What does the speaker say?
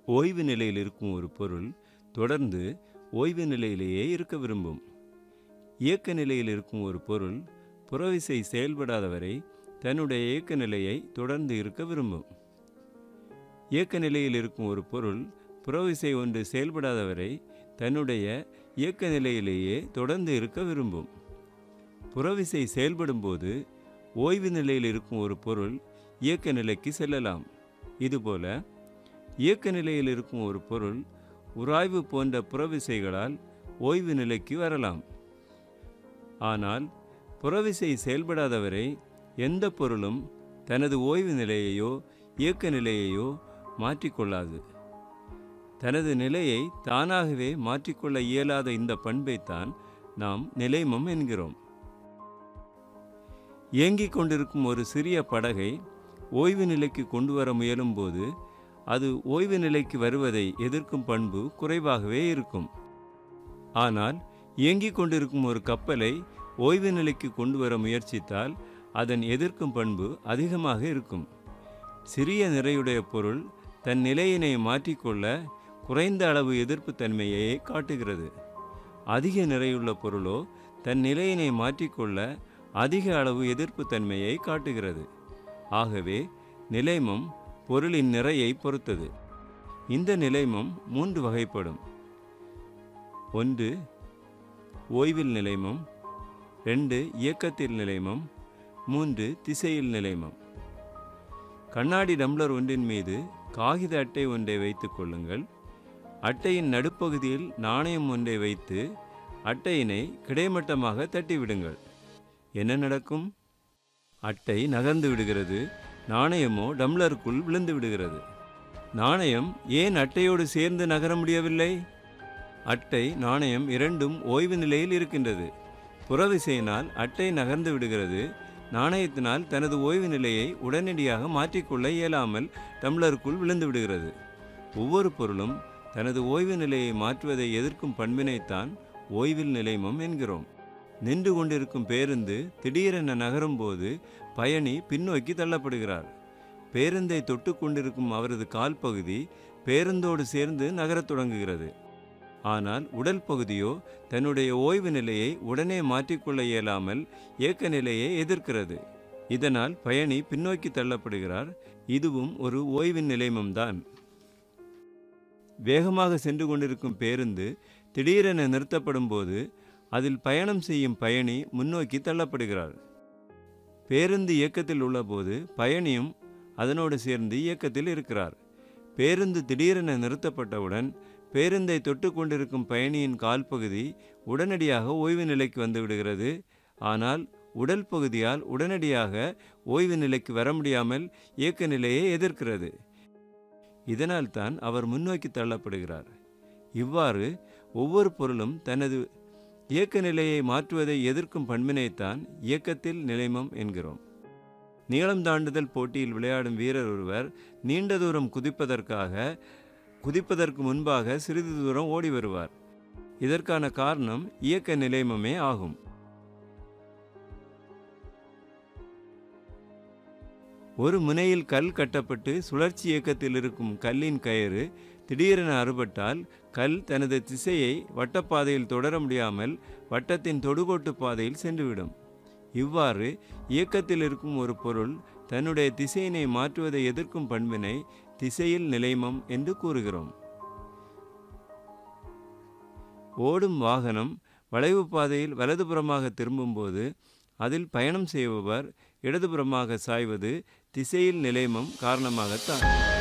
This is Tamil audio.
ஓய்வு நிலையில் இருக்கும் ஒரு பொருள் தொடர்ந்து ஓய்வு நிலையிலேயே இருக்க விரும்பும் இயக்க நிலையில் இருக்கும் ஒரு பொருள் புறவிசை செயல்படாத வரை தன்னுடைய இயக்க நிலையை தொடர்ந்து இருக்க விரும்பும் இயக்க நிலையில் இருக்கும் ஒரு பொருள் புறவிசை ஒன்று செயல்படாத வரை தன்னுடைய இயக்க நிலையிலேயே தொடர்ந்து இருக்க விரும்பும் புறவிசை செயல்படும்போது ஓய்வு நிலையில் இருக்கும் ஒரு பொருள் இயக்க நிலைக்கு செல்லலாம் இதுபோல இயக்க நிலையில் இருக்கும் ஒரு பொருள் உராய்வு போன்ற புறவிசைகளால் ஓய்வு நிலைக்கு வரலாம் ஆனால் புறவிசை செயல்படாதவரை எந்த பொருளும் தனது ஓய்வு நிலையையோ இயக்க நிலையையோ மாற்றிக்கொள்ளாது தனது நிலையை தானாகவே மாற்றிக்கொள்ள இயலாத இந்த பண்பைத்தான் நாம் நிலைமம் என்கிறோம் இயங்கிக் கொண்டிருக்கும் ஒரு சிறிய படகை ஓய்வு நிலைக்கு கொண்டு வர முயலும்போது அது ஓய்வு நிலைக்கு வருவதை எதிர்க்கும் பண்பு குறைவாகவே இருக்கும் ஆனால் இயங்கிக் கொண்டிருக்கும் ஒரு கப்பலை ஓய்வு நிலைக்கு கொண்டு வர முயற்சித்தால் அதன் எதிர்க்கும் பண்பு அதிகமாக இருக்கும் சிறிய நிறையுடைய பொருள் தன் நிலையினை மாற்றிக்கொள்ள குறைந்த அளவு எதிர்ப்பு தன்மையை காட்டுகிறது அதிக நிறையுள்ள பொருளோ தன் நிலையினை மாற்றிக்கொள்ள அதிக அளவு எதிர்ப்பு தன்மையை காட்டுகிறது ஆகவே நிலைமம் பொருளின் நிறையை பொறுத்தது இந்த நிலைமம் மூன்று வகைப்படும் ஒன்று ஓய்வில் நிலைமம் ரெண்டு இயக்கத்தில் நிலைமம் மூன்று திசையில் நிலைமம் கண்ணாடி டம்ளர் ஒன்றின் மீது காகித அட்டை ஒன்றை வைத்துக் கொள்ளுங்கள் அட்டையின் நடுப்பகுதியில் நாணயம் ஒன்றை வைத்து அட்டையினை கிடைமட்டமாக தட்டிவிடுங்கள் என்ன நடக்கும் அட்டை நகர்ந்து விடுகிறது நாணயமோ டம்ளருக்குள் விழுந்து விடுகிறது நாணயம் ஏன் அட்டையோடு சேர்ந்து நகர முடியவில்லை அட்டை நாணயம் இரண்டும் ஓய்வு நிலையில் இருக்கின்றது புறவிசையினால் அட்டை நகர்ந்து விடுகிறது நாணயத்தினால் தனது ஓய்வு நிலையை உடனடியாக மாற்றிக்கொள்ள இயலாமல் டம்ளருக்குள் விழுந்து விடுகிறது ஒவ்வொரு பொருளும் தனது ஓய்வு நிலையை மாற்றுவதை எதிர்க்கும் பண்பினைத்தான் ஓய்வில் நிலைமம் என்கிறோம் நின்று கொண்டிருக்கும் பேருந்து திடீரென நகரும்போது பயணி பின்னோக்கி தள்ளப்படுகிறார் பேருந்தை தொட்டு கொண்டிருக்கும் அவரது கால் பகுதி பேருந்தோடு சேர்ந்து நகரத் தொடங்குகிறது ஆனால் உடல் பகுதியோ தன்னுடைய ஓய்வு நிலையை உடனே மாற்றிக்கொள்ள இயலாமல் இயக்க நிலையை எதிர்க்கிறது இதனால் பயணி பின்னோக்கி தள்ளப்படுகிறார் இதுவும் ஒரு ஓய்வின் நிலைமம்தான் வேகமாக சென்று கொண்டிருக்கும் பேருந்து திடீரென நிறுத்தப்படும் போது அதில் பயணம் செய்யும் பயணி முன்னோக்கி தள்ளப்படுகிறார் பேருந்து இயக்கத்தில் உள்ளபோது பயணியும் அதனோடு சேர்ந்து இயக்கத்தில் இருக்கிறார் பேருந்து திடீரென நிறுத்தப்பட்டவுடன் பேருந்தை தொட்டு கொண்டிருக்கும் பயணியின் கால் பகுதி உடனடியாக ஓய்வு நிலைக்கு வந்து விடுகிறது ஆனால் உடல் பகுதியால் உடனடியாக ஓய்வு நிலைக்கு வர முடியாமல் இயக்க நிலையை எதிர்க்கிறது இதனால் தான் அவர் முன்னோக்கி தள்ளப்படுகிறார் இவ்வாறு ஒவ்வொரு பொருளும் தனது இயக்க நிலையை மாற்றுவதை எதிர்க்கும் பண்பினைத்தான் இயக்கத்தில் நிலைமம் என்கிறோம் நீளம் தாண்டுதல் போட்டியில் விளையாடும் வீரர் ஒருவர் நீண்ட தூரம் குதிப்பதற்காக குதிப்பதற்கு முன்பாக சிறிது தூரம் ஓடி வருவார் இதற்கான காரணம் இயக்க நிலைமமே ஆகும் ஒரு முனையில் கல் கட்டப்பட்டு சுழற்சி இயக்கத்தில் இருக்கும் கல்லின் கயிறு திடீரென அறுபட்டால் கல் தனது திசையை வட்டப்பாதையில் தொடர முடியாமல் வட்டத்தின் தொடுகோட்டு பாதையில் சென்றுவிடும் இவ்வாறு இயக்கத்தில் இருக்கும் ஒரு பொருள் தன்னுடைய திசையினை மாற்றுவதை எதிர்க்கும் பண்பினை திசையில் நிலைமம் என்று கூறுகிறோம் ஓடும் வாகனம் வளைவு பாதையில் வலதுபுறமாக திரும்பும்போது அதில் பயணம் செய்பவர் இடதுபுறமாக சாய்வது திசையில் நிலைமம் காரணமாகத்தான்